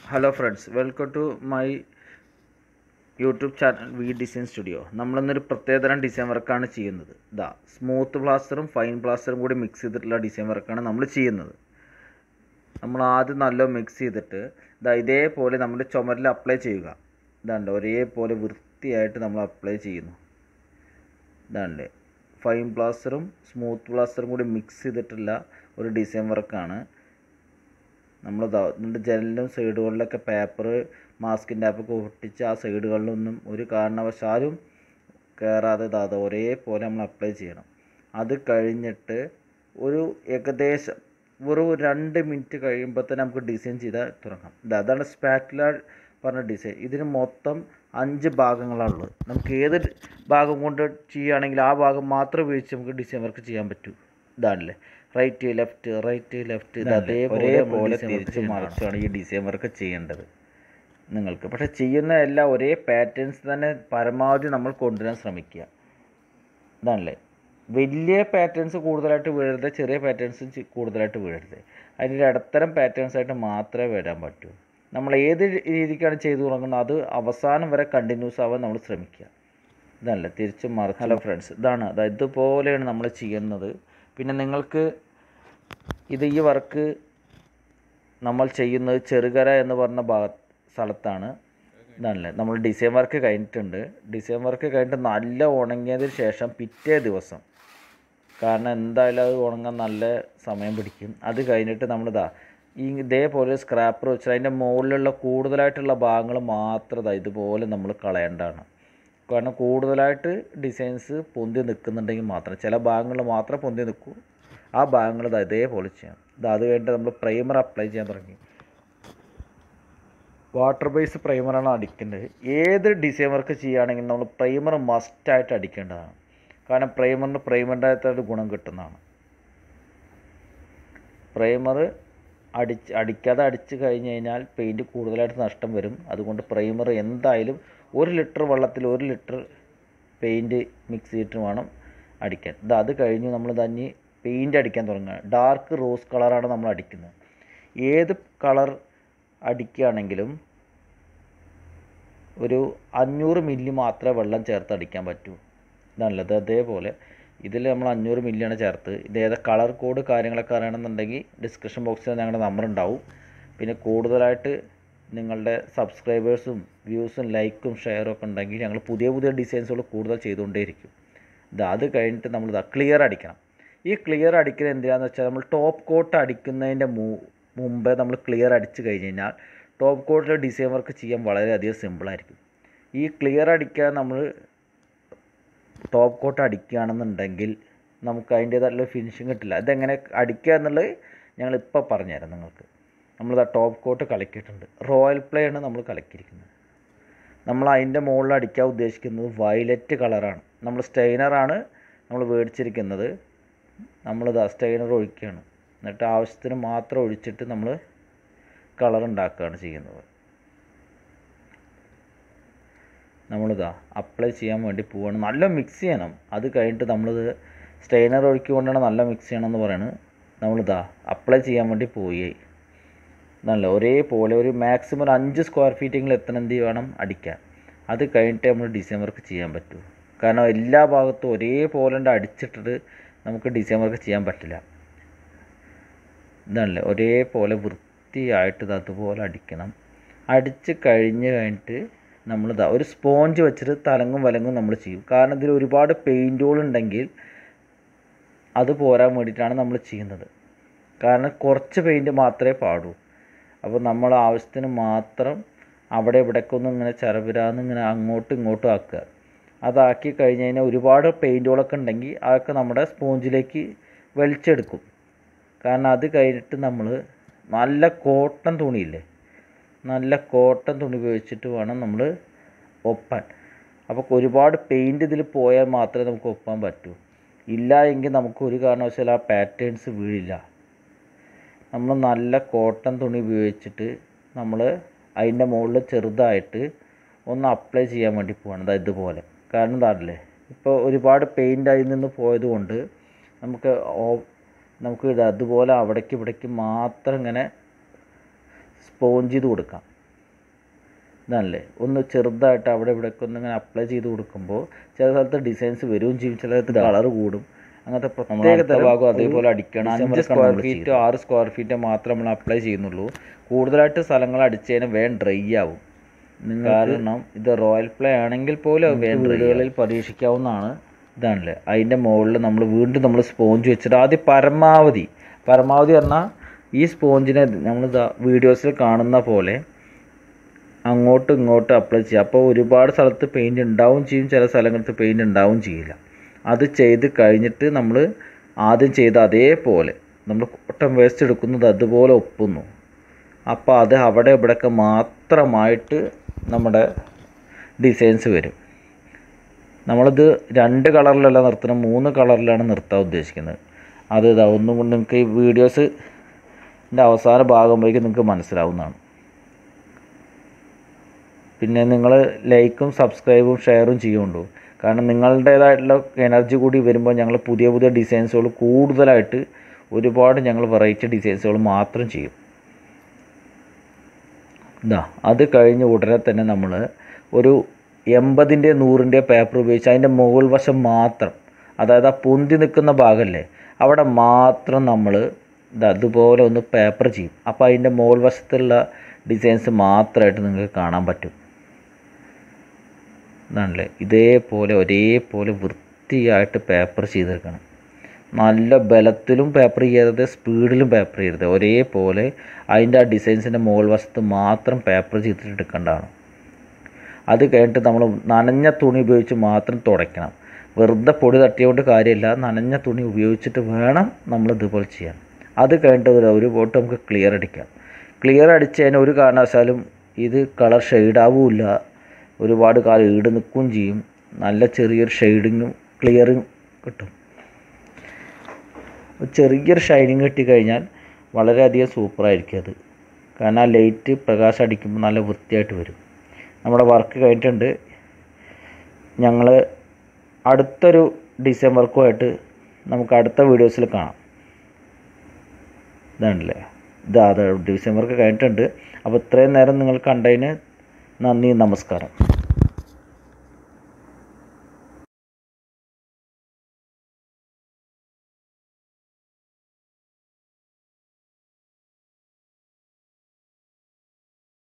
Hello friends welcome to my YouTube channel V design studio നമ്മളിന്നൊരു പ്രത്യേകതരം design വർക്കാണ് ചെയ്യുന്നത് ഇതാ സ്മൂത്ത് പ്ലാസ്റ്ററും ഫൈൻ പ്ലാസ്റ്ററും കൂടി മിക്സ് ചെയ്തിട്ടുള്ള ഡിസൈൻ വർക്കാണ് നമ്മൾ ചെയ്യുന്നത് നമ്മൾ ആദ്യം നല്ല മിക്സ് ചെയ്തിട്ട് ഇതാ ഇതേപോലെ നമ്മുടെ ചുമരിൽ അപ്ലൈ ചെയ്യുക ഇതാണ്ട് ഒരേപോലെ വൃത്തിയായിട്ട് നമ്മൾ അപ്ലൈ ചെയ്യുന്നു ഇതാണ്ട് ഫൈൻ പ്ലാസ്റ്ററും സ്മൂത്ത് പ്ലാസ്റ്ററും കൂടി മിക്സ് ചെയ്തിട്ടുള്ള ഒരു ഡിസൈൻ വർക്കാണ് നമ്മൾ ഇതിൻ്റെ ജനലിലും സൈഡുകളിലൊക്കെ പേപ്പർ മാസ്കിൻ ടാപ്പൊക്കെ ഒട്ടിച്ച് ആ സൈഡുകളിലൊന്നും ഒരു കാരണവശാലും കയറാതെ ഇതാ അത് ഒരേപോലെ നമ്മൾ അപ്ലൈ ചെയ്യണം അത് കഴിഞ്ഞിട്ട് ഒരു ഏകദേശം വെറും രണ്ട് മിനിറ്റ് കഴിയുമ്പോൾ തന്നെ നമുക്ക് ഡിസൈൻ ചെയ്താൽ തുടങ്ങാം ഇത് അതാണ് സ്പാറ്റുല പറഞ്ഞ ഡിസൈൻ ഇതിന് മൊത്തം അഞ്ച് ഭാഗങ്ങളാണുള്ളത് നമുക്ക് ഏത് ഭാഗം കൊണ്ട് ചെയ്യുകയാണെങ്കിൽ ആ ഭാഗം മാത്രം ഉപയോഗിച്ച് നമുക്ക് ഡിസൈൻ വർക്ക് ചെയ്യാൻ പറ്റൂ ഇതാണല്ലേ റൈറ്റ് ലെഫ്റ്റ് റൈറ്റ് ലെഫ്റ്റ് ഇത് അതേപോലെ തിരിച്ച് മറിച്ചാണ് ഈ ഡിസൈൻ വർക്ക് ചെയ്യേണ്ടത് നിങ്ങൾക്ക് പക്ഷേ ചെയ്യുന്ന എല്ലാം ഒരേ പാറ്റേൺസ് തന്നെ പരമാവധി നമ്മൾ കൊണ്ടുവരാൻ ശ്രമിക്കുക ഇതാണല്ലേ വലിയ പാറ്റേൺസ് കൂടുതലായിട്ട് വീഴരുത് ചെറിയ പാറ്റേൺസ് കൂടുതലായിട്ട് വീഴരുത് അതിൻ്റെ ഇടത്തരം പാറ്റേൺസ് ആയിട്ട് മാത്രമേ വരാൻ പറ്റൂ നമ്മൾ ഏത് രീതിക്കാണ് ചെയ്തു തുടങ്ങുന്നത് അത് അവസാനം വരെ കണ്ടിന്യൂസ് ആവാൻ നമ്മൾ ശ്രമിക്കുക ഇതല്ലേ തിരിച്ച് മറിച്ച് ഹലോ ഫ്രണ്ട്സ് ഇതാണ് അതായത് ഇതുപോലെയാണ് നമ്മൾ ചെയ്യുന്നത് പിന്നെ നിങ്ങൾക്ക് ഇത് ഈ വർക്ക് നമ്മൾ ചെയ്യുന്നത് ചെറുകര എന്ന് പറഞ്ഞ ഭാഗ സ്ഥലത്താണ് ഇതാണല്ലേ നമ്മൾ ഡിസൈൻ വർക്ക് കഴിഞ്ഞിട്ടുണ്ട് ഡിസൈൻ വർക്ക് കഴിഞ്ഞിട്ട് നല്ല ഉണങ്ങിയതിന് ശേഷം പിറ്റേ ദിവസം കാരണം എന്തായാലും അത് ഉണങ്ങാൻ നല്ല സമയം പിടിക്കും അത് കഴിഞ്ഞിട്ട് നമ്മളിതാ ഈ ഇതേപോലെ സ്ക്രാപ്പർ വെച്ചാൽ അതിൻ്റെ മുകളിലുള്ള കൂടുതലായിട്ടുള്ള ഭാഗങ്ങൾ മാത്രം ഇതാ ഇതുപോലെ നമ്മൾ കളയേണ്ടതാണ് കാരണം കൂടുതലായിട്ട് ഡിസൈൻസ് പൊന്തി നിൽക്കുന്നുണ്ടെങ്കിൽ മാത്രം ചില ഭാഗങ്ങൾ മാത്രം പൊന്തി നിൽക്കൂ ആ ഭാഗങ്ങൾ ഇത് ഇതേപോലെ ചെയ്യാം ഇത് അത് കഴിഞ്ഞിട്ട് നമ്മൾ പ്രൈമർ അപ്ലൈ ചെയ്യാൻ തുടങ്ങി വാട്ടർ ബേസ് പ്രൈമറാണ് അടിക്കേണ്ടത് ഏത് ഡിസൈൻ വർക്ക് ചെയ്യുകയാണെങ്കിൽ നമ്മൾ പ്രൈമർ മസ്റ്റായിട്ട് അടിക്കേണ്ടതാണ് കാരണം പ്രൈമറിന് പ്രൈമറിൻ്റെതായിട്ട് ഗുണം കിട്ടുന്നതാണ് പ്രൈമർ അടിച്ച് അടിക്കാതെ അടിച്ച് കഴിഞ്ഞ് കഴിഞ്ഞാൽ പെയിൻറ്റ് കൂടുതലായിട്ട് നഷ്ടം വരും അതുകൊണ്ട് പ്രൈമർ എന്തായാലും ഒരു ലിറ്റർ വെള്ളത്തിൽ ഒരു ലിറ്റർ പെയിൻറ്റ് മിക്സ് ചെയ്തിട്ട് വേണം അടിക്കാൻ ഇത് അത് കഴിഞ്ഞ് നമ്മൾ തന്നെ പെയിൻറ്റ് അടിക്കാൻ തുടങ്ങുക ഡാർക്ക് റോസ് കളറാണ് നമ്മൾ അടിക്കുന്നത് ഏത് കളർ അടിക്കുകയാണെങ്കിലും ഒരു അഞ്ഞൂറ് മില്ലി മാത്രമേ വെള്ളം ചേർത്ത് അടിക്കാൻ പറ്റൂ നല്ലത് അതേപോലെ ഇതിൽ നമ്മൾ അഞ്ഞൂറ് മില്ലിയാണ് ചേർത്ത് ഇത് ഏതാ കളർ കോഡ് കാര്യങ്ങളൊക്കെ അറിയണമെന്നുണ്ടെങ്കിൽ ഡിസ്ക്രിപ്ഷൻ ബോക്സിൽ ഞങ്ങളുടെ നമ്പർ ഉണ്ടാവും പിന്നെ കൂടുതലായിട്ട് നിങ്ങളുടെ സബ്സ്ക്രൈബേഴ്സും വ്യൂസും ലൈക്കും ഷെയറും ഒക്കെ ഉണ്ടെങ്കിൽ ഞങ്ങൾ പുതിയ പുതിയ ഡിസൈൻസുകൾ കൂടുതൽ ചെയ്തുകൊണ്ടേയിരിക്കും ഇത് അത് കഴിഞ്ഞിട്ട് നമ്മൾ ഇതാ ക്ലിയർ അടിക്കണം ഈ ക്ലിയർ അടിക്കുന്നത് എന്തിനാന്ന് വെച്ചാൽ നമ്മൾ ടോപ്പ് കോട്ട് അടിക്കുന്നതിൻ്റെ മു മുമ്പേ നമ്മൾ ക്ലിയർ അടിച്ച് കഴിഞ്ഞ് കഴിഞ്ഞാൽ ടോപ്പ് കോട്ടിൽ ഡിസൈൻ വർക്ക് ചെയ്യാൻ വളരെയധികം സിമ്പിളായിരിക്കും ഈ ക്ലിയർ അടിക്കാൻ നമ്മൾ ടോപ്പ് കോട്ട് അടിക്കുകയാണെന്നുണ്ടെങ്കിൽ നമുക്ക് അതിൻ്റേതായിട്ടുള്ള ഫിനിഷിങ് കിട്ടില്ല അതെങ്ങനെ അടിക്കുക എന്നുള്ളത് ഞങ്ങൾ ഇപ്പോൾ പറഞ്ഞുതരാം നിങ്ങൾക്ക് നമ്മളിതാ ടോപ്പ് കോട്ട് കലക്കിയിട്ടുണ്ട് റോയൽ പ്ലേ ആണ് നമ്മൾ കലക്കിയിരിക്കുന്നത് നമ്മൾ അതിൻ്റെ മുകളിൽ അടിക്കാൻ ഉദ്ദേശിക്കുന്നത് വയലറ്റ് കളറാണ് നമ്മൾ സ്റ്റെയിനറാണ് നമ്മൾ മേടിച്ചിരിക്കുന്നത് നമ്മളിതാ സ്റ്റെയിനർ ഒഴിക്കുകയാണ് എന്നിട്ട് ആവശ്യത്തിന് മാത്രം ഒഴിച്ചിട്ട് നമ്മൾ കളർ ഉണ്ടാക്കുകയാണ് ചെയ്യുന്നത് നമ്മളിതാ അപ്ലൈ ചെയ്യാൻ വേണ്ടി പോവാണ് നല്ല മിക്സ് ചെയ്യണം അത് കഴിഞ്ഞിട്ട് നമ്മളിത് സ്റ്റെയിനർ ഒഴിക്കൊണ്ടാണ് നല്ല മിക്സ് ചെയ്യണം എന്ന് പറയുന്നത് നമ്മളിതാ അപ്ലൈ ചെയ്യാൻ വേണ്ടി പോയി നല്ല ഒരേപോലെ ഒരു മാക്സിമം ഒരു അഞ്ച് സ്ക്വയർ ഫീറ്റെങ്കിലും എത്തണം എന്ത് വേണം അടിക്കാൻ അത് കഴിഞ്ഞിട്ട് നമ്മൾ ഡിസൈൻ വർക്ക് ചെയ്യാൻ പറ്റൂ കാരണം എല്ലാ ഭാഗത്തും ഒരേപോലെ അടിച്ചിട്ടിട്ട് നമുക്ക് ഡിസൈൻ വർക്ക് ചെയ്യാൻ പറ്റില്ല ഇതാണല്ലേ ഒരേപോലെ വൃത്തിയായിട്ട് ഇത് അതുപോലെ അടിക്കണം അടിച്ച് കഴിഞ്ഞ് കഴിഞ്ഞിട്ട് നമ്മളിതാ ഒരു സ്പോഞ്ച് വെച്ചിട്ട് തലങ്ങും വലങ്ങും നമ്മൾ ചെയ്യും കാരണം ഇതിൽ ഒരുപാട് പെയിൻറ്റുകൾ ഉണ്ടെങ്കിൽ അത് പോരാൻ വേണ്ടിയിട്ടാണ് നമ്മൾ ചെയ്യുന്നത് കാരണം കുറച്ച് പെയിൻറ്റ് മാത്രമേ പാടൂ അപ്പോൾ നമ്മൾ ആവശ്യത്തിന് മാത്രം അവിടെ ഇവിടേക്കൊന്നും ഇങ്ങനെ ചരപിരാന്ന് ഇങ്ങനെ അങ്ങോട്ടും ഇങ്ങോട്ടും ആക്കുക അതാക്കി കഴിഞ്ഞ് കഴിഞ്ഞാൽ ഒരുപാട് പെയിൻറ്റുകളൊക്കെ ഉണ്ടെങ്കിൽ അതൊക്കെ നമ്മുടെ സ്പോഞ്ചിലേക്ക് വലിച്ചെടുക്കും കാരണം അത് കഴിഞ്ഞിട്ട് നമ്മൾ നല്ല കോട്ടൺ തുണിയില്ലേ നല്ല കോട്ടൺ തുണി ഉപയോഗിച്ചിട്ട് വേണം നമ്മൾ ഒപ്പാൻ അപ്പോൾ ഒരുപാട് പെയിൻറ്റ് ഇതിൽ പോയാൽ മാത്രമേ നമുക്ക് ഒപ്പാൻ പറ്റൂ ഇല്ല എങ്കിൽ നമുക്ക് ഒരു കാരണവശാലും ആ പാറ്റേൺസ് വീഴില്ല നമ്മൾ നല്ല കോട്ടൺ തുണി ഉപയോഗിച്ചിട്ട് നമ്മൾ അതിൻ്റെ മുകളിൽ ചെറുതായിട്ട് ഒന്ന് അപ്ലൈ ചെയ്യാൻ വേണ്ടി പോവാണ് അതായത് ഇതുപോലെ കാരണം എന്താണല്ലേ ഇപ്പോൾ ഒരുപാട് പെയിൻ്റ് അതിൽ നിന്ന് പോയത് കൊണ്ട് നമുക്ക് നമുക്ക് ഇത് അതുപോലെ അവിടേക്ക് ഇവിടേക്ക് മാത്രം ഇങ്ങനെ സ്പോഞ്ച് ചെയ്ത് കൊടുക്കാം ഇതാണല്ലേ ഒന്ന് ചെറുതായിട്ട് അവിടെ ഇവിടെയൊക്കെ ഒന്ന് ഇങ്ങനെ അപ്ലൈ ചെയ്ത് കൊടുക്കുമ്പോൾ ചില സ്ഥലത്ത് ഡിസൈൻസ് വരികയും ചെയ്യും ചില സ്ഥലത്ത് കളർ കൂടും അങ്ങനത്തെ പ്രത്യേക അടുത്ത തരം ഭാഗം ഒരു അതേപോലെ അടിക്കണം ഡിസൈൻ അഞ്ച് വർക്കാണ് സ്ക്വയർ നമ്മൾ ഫീറ്റോ ചെയ്യുന്നത്. ആറ് സ്ക്വയർ ഫീറ്റോ മാത്രം നമ്മൾ അപ്ലൈ ചെയ്യുന്നുള്ളൂ കൂടുതലായിട്ട് സ്ഥലങ്ങൾ അടിച്ച് കഴിഞ്ഞാൽ വേഗം ഡ്രൈ ആവും കാരണം ഇത് റോയൽ പ്ലേ ആണെങ്കിൽ പോലും അത് വേഗം dry വീടുകളിൽ ആവും. പരീക്ഷിക്കാവുന്നതാണ് ഇതാണല്ലേ അതിൻ്റെ മുകളിൽ നമ്മൾ വീണ്ടും നമ്മൾ സ്പോഞ്ച് വെച്ചിട്ട് ആദ്യം പരമാവധി പരമാവധി പറഞ്ഞാൽ ഈ സ്പോഞ്ചിനെ നമ്മൾ വീഡിയോസിൽ കാണുന്ന പോലെ അങ്ങോട്ടും ഇങ്ങോട്ടും അപ്ലൈ ചെയ്യുക അപ്പോൾ ഒരുപാട് സ്ഥലത്ത് പെയിൻറ് ഉണ്ടാവും ചെയ്യും ചില സ്ഥലങ്ങളിൽ പെയിൻറ് ഉണ്ടാവും ചെയ്യില്ല അത് ചെയ്ത് കഴിഞ്ഞിട്ട് നമ്മൾ ആദ്യം ചെയ്ത അതേപോലെ നമ്മൾ കോട്ടൺ വേസ്റ്റ് എടുക്കുന്നത് അതുപോലെ ഒപ്പുന്നു അപ്പോൾ അത് അവിടെ ഇവിടെയൊക്കെ മാത്രമായിട്ട് നമ്മുടെ ഡിസൈൻസ് വരും നമ്മളിത് രണ്ട് കളറിലല്ല നിർത്തുന്നത് മൂന്ന് കളറിലാണ് നിർത്താൻ ഉദ്ദേശിക്കുന്നത് അത് ഇതാ ഒന്നും കൊണ്ട് നിങ്ങൾക്ക് ഈ വീഡിയോസ് അവസാന ഭാഗമായിരിക്കും നിങ്ങൾക്ക് മനസ്സിലാവുന്നതാണ് പിന്നെ നിങ്ങൾ ലൈക്കും സബ്സ്ക്രൈബും ഷെയറും ചെയ്യുന്നുണ്ടോ കാരണം നിങ്ങളുടേതായിട്ടുള്ള എനർജി കൂടി വരുമ്പോൾ ഞങ്ങൾ പുതിയ പുതിയ ഡിസൈൻസുകൾ കൂടുതലായിട്ട് ഒരുപാട് ഞങ്ങൾ വെറൈറ്റി ഡിസൈൻസുകൾ മാത്രം ചെയ്യും ഇതാ അത് കഴിഞ്ഞ് ഉടനെ തന്നെ നമ്മൾ ഒരു എൺപതിൻ്റെ നൂറിൻ്റെ പേപ്പർ ഉപയോഗിച്ച് അതിൻ്റെ മുകൾ വശം മാത്രം അതായത് ആ പൊന്തി നിൽക്കുന്ന ഭാഗമല്ലേ അവിടെ മാത്രം നമ്മൾ ഇത് അതുപോലെ ഒന്ന് പേപ്പർ ചെയ്യും അപ്പോൾ അതിൻ്റെ മുകൾ വശത്തുള്ള ഡിസൈൻസ് മാത്രമായിട്ട് നിങ്ങൾക്ക് കാണാൻ പറ്റും ഇതാണല്ലേ ഇതേപോലെ ഒരേപോലെ വൃത്തിയായിട്ട് പേപ്പർ ചെയ്തെടുക്കണം നല്ല ബലത്തിലും പേപ്പർ ചെയ്യരുത് സ്പീഡിലും പേപ്പർ ചെയ്യരുത് ഒരേപോലെ അതിൻ്റെ ആ ഡിസൈൻസിൻ്റെ മുകൾ വശത്ത് മാത്രം പേപ്പർ ചെയ്തിട്ട് എടുക്കേണ്ടതാണ് അത് കഴിഞ്ഞിട്ട് നമ്മൾ നനഞ്ഞ തുണി ഉപയോഗിച്ച് മാത്രം തുടയ്ക്കണം വെറുതെ പൊടി തട്ടിയോണ്ട് കാര്യമില്ല നനഞ്ഞ തുണി ഉപയോഗിച്ചിട്ട് വേണം നമ്മൾ ഇതുപോലെ ചെയ്യാൻ അത് കഴിഞ്ഞിട്ട് ഒരു- ഒരു ബോട്ട് നമുക്ക് ക്ലിയർ അടിക്കാം ക്ലിയർ അടിച്ച് കഴിഞ്ഞാൽ ഒരു കാരണവശാലും ഇത് കളർ ഷെയ്ഡാവില്ല ഒരുപാട് കാലം ഈട് നിൽക്കുകയും ചെയ്യും നല്ല ചെറിയൊരു ഷെയ്ഡിങ്ങും ക്ലിയറും കിട്ടും ഒരു ചെറിയൊരു ഷൈനിങ് കിട്ടിക്കഴിഞ്ഞാൽ വളരെയധികം സൂപ്പറായിരിക്കും അത് കാരണം ആ ലൈറ്റ് പ്രകാശം അടിക്കുമ്പോൾ നല്ല വൃത്തിയായിട്ട് വരും നമ്മുടെ വർക്ക് കഴിഞ്ഞിട്ടുണ്ട് ഞങ്ങൾ അടുത്തൊരു ഡിസൈൻ വർക്കുമായിട്ട് നമുക്ക് അടുത്ത വീഡിയോസിൽ കാണാം ഇതാണല്ലേ ഇതാ അത് ഡിസൈൻ വർക്ക് കഴിഞ്ഞിട്ടുണ്ട് അപ്പോൾ ഇത്രയും നേരം നിങ്ങൾ കണ്ടതിന് നന്ദി നമസ്കാരം